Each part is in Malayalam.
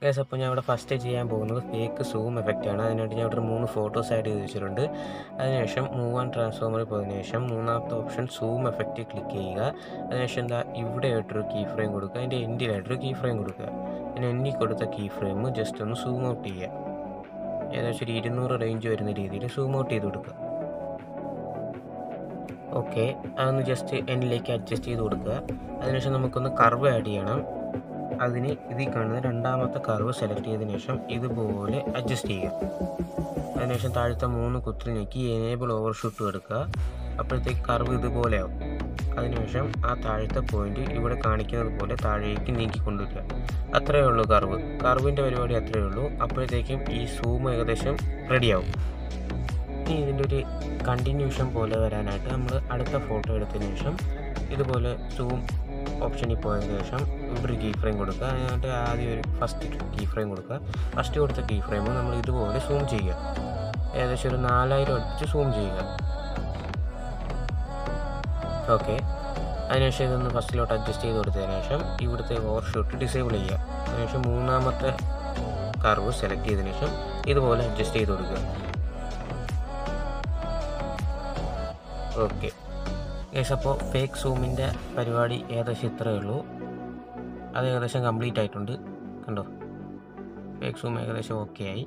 ഗൈസ് അപ്പോൾ ഞാൻ ഇവിടെ ഫസ്റ്റ് ചെയ്യാൻ പോകുന്നത് ഫേക്ക് സൂം എഫക്റ്റ് ആണ് അതിനായിട്ട് ഞാൻ ഇവിടെ ഒരു മൂന്ന് ഫോട്ടോസ് ആഡ് ചെയ്ത് വെച്ചിട്ടുണ്ട് അതിനുശേഷം മൂവ് ആൻഡ് ട്രാൻസ്ഫോമറിൽ പോയതിനു ശേഷം മൂന്നാമത്തെ ഓപ്ഷൻ സൂം എഫക്റ്റ് ക്ലിക്ക് ചെയ്യുക അതിനുശേഷം എന്താ ഇവിടെ ആയിട്ടൊരു കീ ഫ്രെയിം കൊടുക്കുക അതിൻ്റെ എൻഡിലായിട്ടൊരു കീ ഫ്രെയിം കൊടുക്കുക പിന്നെ എൻഡിൽ കൊടുത്ത കീ ഫ്രെയിം ജസ്റ്റ് ഒന്ന് സൂം ഔട്ട് ചെയ്യുക ഏകദേശം ഒരു ഇരുന്നൂറ് റേഞ്ച് വരുന്ന രീതിയിൽ സൂം ഔട്ട് ചെയ്ത് കൊടുക്കുക ഓക്കെ അതൊന്ന് ജസ്റ്റ് എന്നിലേക്ക് അഡ്ജസ്റ്റ് ചെയ്ത് കൊടുക്കുക അതിനുശേഷം നമുക്കൊന്ന് കർവ് ആഡ് ചെയ്യണം അതിന് ഇതിൽ കാണുന്ന രണ്ടാമത്തെ കർവ് സെലക്ട് ചെയ്തതിന് ശേഷം ഇതുപോലെ അഡ്ജസ്റ്റ് ചെയ്യുക അതിനുശേഷം താഴത്തെ മൂന്ന് കുത്തിൽ ഞെക്കി എനേബിൾ ഓവർഷൂട്ട് എടുക്കുക അപ്പോഴത്തേക്ക് കർവ് ഇതുപോലെ ആവും അതിനുശേഷം ആ താഴത്തെ പോയിന്റ് ഇവിടെ കാണിക്കുന്നത് പോലെ താഴേക്ക് നീക്കി കൊണ്ടുവരിക അത്രയേ ഉള്ളൂ കർവ് കർവിൻ്റെ പരിപാടി അത്രയേ ഉള്ളൂ അപ്പോഴത്തേക്കും ഈ സൂം ഏകദേശം റെഡിയാവും ഇനി ഇതിൻ്റെ ഒരു കണ്ടിന്യൂഷൻ പോലെ വരാനായിട്ട് നമ്മൾ അടുത്ത ഫോട്ടോ എടുത്തതിന് ശേഷം ഇതുപോലെ സൂം ഓപ്ഷനിൽ പോയതിന് ശേഷം ഇവിടെ ഒരു കീ ഫ്രെയിം കൊടുക്കുക അതിനായിട്ട് ആദ്യം ഒരു ഫസ്റ്റ് കീ ഫ്രെയിം കൊടുക്കുക ഫസ്റ്റ് കൊടുത്ത കീ ഫ്രെയിം നമ്മൾ ഇതുപോലെ സൂം ചെയ്യുക ഏകദേശം ഒരു നാലായിരം അടുപ്പിച്ച് സൂം ചെയ്യുക ഓക്കെ അതിനുശേഷം ഇതൊന്ന് ഫസ്റ്റിലോട്ട് അഡ്ജസ്റ്റ് ചെയ്ത് കൊടുത്തതിന് ശേഷം ഇവിടുത്തെ ഓവർ ഷൂട്ട് ഡിസേബിൾ ചെയ്യുക അതിനുശേഷം മൂന്നാമത്തെ കർവ് സെലക്ട് ചെയ്തതിന് ശേഷം ഇതുപോലെ അഡ്ജസ്റ്റ് ചെയ്ത് കൊടുക്കുക ഓക്കെ ഗൈസ് അപ്പോൾ ഫേക്ക് സൂമിൻ്റെ പരിപാടി ഏകദേശം ഇത്രയേ ഉള്ളൂ അത് ഏകദേശം കംപ്ലീറ്റ് ആയിട്ടുണ്ട് കണ്ടോ ഫേക്ക് സൂം ഏകദേശം ഓക്കെ ആയി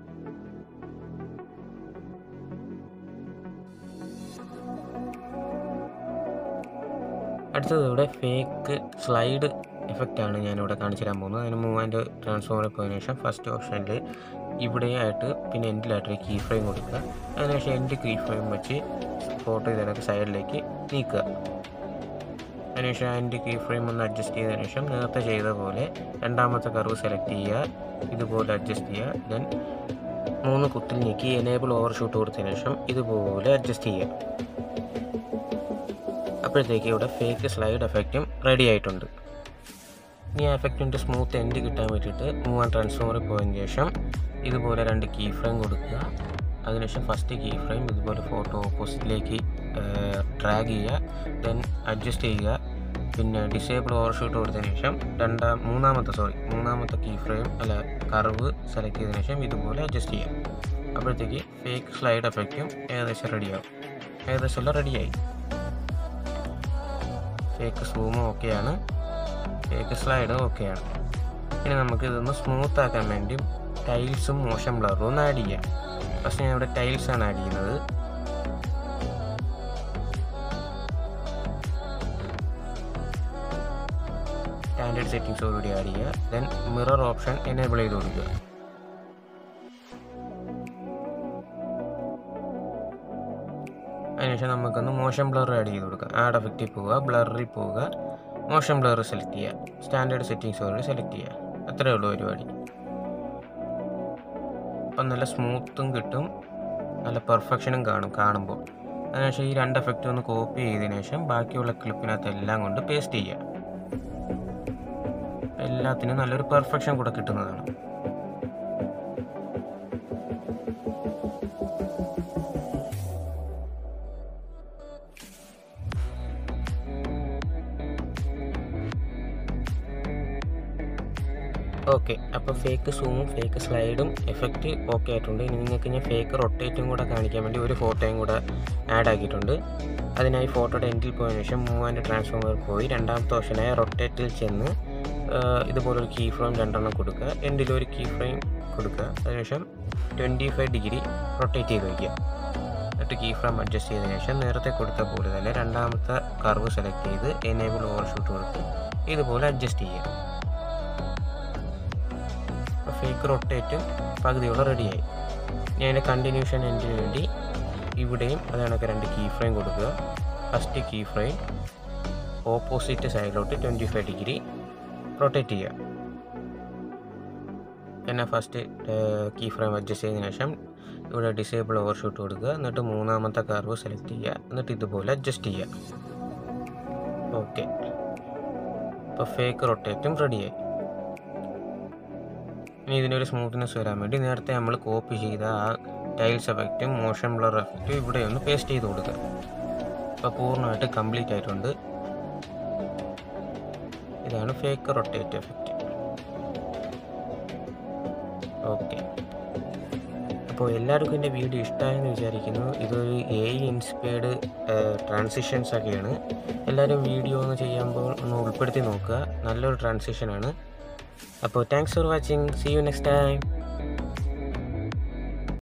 അടുത്തത് ഇവിടെ ഫേക്ക് സ്ലൈഡ് എഫക്റ്റ് ആണ് ഞാനിവിടെ കാണിച്ചു തരാൻ പോകുന്നത് അതിന് മൂവാൻ്റെ ട്രാൻസ്ഫോമറിൽ പോയതിനു ശേഷം ഫസ്റ്റ് ഓപ്ഷനിൽ ഇവിടെയായിട്ട് പിന്നെ എൻഡിലായിട്ട് കീ ഫ്രെയിം കൊടുക്കുക അതിനുശേഷം എൻ്റെ കീ ഫ്രെയിം വെച്ച് ഫോട്ടോ ഇതിനൊക്കെ സൈഡിലേക്ക് നീക്കുക അതിനുശേഷം അതിൻ്റെ കീ ഫ്രെയിം ഒന്ന് അഡ്ജസ്റ്റ് ചെയ്തതിനു ശേഷം നേരത്തെ ചെയ്ത പോലെ രണ്ടാമത്തെ കർവ് സെലക്ട് ചെയ്യുക ഇതുപോലെ അഡ്ജസ്റ്റ് ചെയ്യുക ദെൻ മൂന്ന് കുത്തിൽ നീക്കി എനേബിൾ ഓവർഷൂട്ട് കൊടുത്തതിന് ശേഷം ഇതുപോലെ അഡ്ജസ്റ്റ് ചെയ്യുക അപ്പോഴത്തേക്ക് ഇവിടെ ഫേക്ക് സ്ലൈഡ് എഫക്റ്റും റെഡി ആയിട്ടുണ്ട് ഇനി ആ എഫക്റ്റിൻ്റെ സ്മൂത്ത് എൻഡ് കിട്ടാൻ വേണ്ടിയിട്ട് മൂവ് ആൻഡ് ട്രാൻസ്ഫോമറിൽ പോയതിന് ശേഷം ഇതുപോലെ രണ്ട് കീ ഫ്രെയിം കൊടുക്കുക അതിനുശേഷം ഫസ്റ്റ് കീ ഫ്രെയിം ഇതുപോലെ ഫോട്ടോ ഓപ്പോസിറ്റിലേക്ക് ഡ്രാഗ് ചെയ്യുക ദെൻ അഡ്ജസ്റ്റ് ചെയ്യുക പിന്നെ ഡിസേബിൾ ഓവർഷൂട്ട് കൊടുത്തതിന് ശേഷം രണ്ടാം മൂന്നാമത്തെ സോറി മൂന്നാമത്തെ കീ ഫ്രെയിം അല്ല കർവ് സെലക്ട് ചെയ്തതിന് ശേഷം ഇതുപോലെ അഡ്ജസ്റ്റ് ചെയ്യാം അപ്പോഴത്തേക്ക് ഫേക്ക് സ്ലൈഡ് എഫക്റ്റും ഏകദേശം റെഡിയാവും ഏകദേശം എല്ലാം റെഡിയായി ഫേക്ക് സൂമും ഓക്കെയാണ് ഫേക്ക് സ്ലൈഡും ഓക്കെയാണ് ഇനി നമുക്ക് ഇതൊന്ന് സ്മൂത്ത് ആക്കാൻ വേണ്ടി ടൈൽസും മോഷൻ ബ്ലറും ഒന്ന് ആഡ് ചെയ്യാം ഫസ്റ്റ് ഞാൻ ഇവിടെ ടൈൽസ് ആണ് ആഡ് ചെയ്യുന്നത് സ്റ്റാൻഡേർഡ് സെറ്റിംഗ്സോടുകൂടി ആഡ് ചെയ്യുക ദെൻ മിറർ ഓപ്ഷൻ എനേബിൾ ചെയ്ത് കൊടുക്കുക അതിനുശേഷം നമുക്കൊന്ന് മോഷൻ ബ്ലർ ആഡ് ചെയ്ത് കൊടുക്കാം ആഡ് എഫക്റ്റിൽ പോവുക ബ്ലറിൽ പോവുക മോഷൻ ബ്ലർ സെലക്ട് ചെയ്യുക സ്റ്റാൻഡേർഡ് സെറ്റിങ്സോട് സെലക്ട് ചെയ്യുക അത്രയേ ഉള്ളൂ പരിപാടി അപ്പം നല്ല സ്മൂത്തും കിട്ടും നല്ല പെർഫെക്ഷനും കാണും കാണുമ്പോൾ അതിനുശേഷം ഈ രണ്ട് എഫക്റ്റും ഒന്ന് കോപ്പി ചെയ്തതിനു ശേഷം ബാക്കിയുള്ള ക്ലിപ്പിനകത്ത് എല്ലാം കൊണ്ട് പേസ്റ്റ് ചെയ്യുക എല്ലാത്തിനും നല്ലൊരു പെർഫെക്ഷൻ കൂടെ കിട്ടുന്നതാണ് ഓക്കെ അപ്പോൾ ഫേക്ക് സൂമും ഫേക്ക് സ്ലൈഡും എഫക്റ്റ് ഓക്കെ ആയിട്ടുണ്ട് ഇനി നിങ്ങൾക്ക് ഞാൻ ഫേക്ക് റൊട്ടേറ്റും കൂടെ കാണിക്കാൻ വേണ്ടി ഒരു ഫോട്ടോയും കൂടെ ആഡ് ആക്കിയിട്ടുണ്ട് അതിനായി ഫോട്ടോയുടെ എൻഡിൽ പോയതിനു ശേഷം മൂവാൻ്റെ ട്രാൻസ്ഫോമർ പോയി രണ്ടാമത്തെ ഓപ്ഷനായ റൊട്ടേറ്റിൽ ചെന്ന് ഇതുപോലൊരു കീ ഫ്രെയിം രണ്ടെണ്ണം കൊടുക്കുക എൻഡിൽ ഒരു കീ ഫ്രെയിം കൊടുക്കുക അതിനുശേഷം ട്വൻറ്റി ഫൈവ് ഡിഗ്രി റൊട്ടേറ്റ് ചെയ്ത് വയ്ക്കുക എന്നിട്ട് കീ ഫ്രെയിം അഡ്ജസ്റ്റ് ചെയ്തതിനു ശേഷം നേരത്തെ കൊടുത്ത പോലെ തന്നെ രണ്ടാമത്തെ കർവ് സെലക്ട് ചെയ്ത് എനേബിൾ ഓവർഷൂട്ട് കൊടുത്ത് ഇതുപോലെ അഡ്ജസ്റ്റ് ചെയ്യുക ഫേക്ക് റൊട്ടേറ്റും പകുതിയോളം റെഡിയായി ഞാൻ അതിൻ്റെ കണ്ടിന്യൂഷൻ എൻഡിന് വേണ്ടി ഇവിടെയും അത് കണക്ക് രണ്ട് കീ ഫ്രെയിം കൊടുക്കുക ഫസ്റ്റ് കീ ഫ്രെയിം ഓപ്പോസിറ്റ് സൈഡിലോട്ട് ട്വൻറ്റി ഫൈവ് ഡിഗ്രി റൊട്ടേറ്റ് ചെയ്യുക പിന്നെ ഫസ്റ്റ് കീ ഫ്രെയിം അഡ്ജസ്റ്റ് ചെയ്തതിനു ശേഷം ഇവിടെ ഡിസേബിൾ ഓവർഷൂട്ട് കൊടുക്കുക എന്നിട്ട് മൂന്നാമത്തെ കർവ് സെലക്ട് ചെയ്യുക എന്നിട്ട് ഇതുപോലെ അഡ്ജസ്റ്റ് ചെയ്യുക ഓക്കെ ഇപ്പോൾ ഫേക്ക് റൊട്ടേറ്റും റെഡിയായി ഇനി ഇതിനൊരു സ്മൂത്ത്നെസ് വരാൻ വേണ്ടി നേരത്തെ നമ്മൾ കോപ്പി ചെയ്ത ആ ടൈൽസ് എഫക്റ്റും മോഷൻ ബ്ലർ എഫക്റ്റും ഇവിടെ ഒന്ന് പേസ്റ്റ് ചെയ്ത് കൊടുക്കുക ഇപ്പോൾ പൂർണ്ണമായിട്ട് കംപ്ലീറ്റ് ആയിട്ടുണ്ട് ഇതാണ് ഫേക്ക് റൊട്ടേറ്റ് എഫക്റ്റ് ഓക്കെ അപ്പോൾ എല്ലാവർക്കും എൻ്റെ വീഡിയോ ഇഷ്ടമായെന്ന് വിചാരിക്കുന്നു ഇതൊരു എ ഐ ഇൻസ്പയർഡ് ട്രാൻസിഷൻസ് ഒക്കെയാണ് എല്ലാവരും വീഡിയോ ഒന്ന് ചെയ്യുമ്പോൾ ഒന്ന് ഉൾപ്പെടുത്തി നോക്കുക നല്ലൊരു ട്രാൻസിഷനാണ് അപ്പോൾ thanks for watching see you next time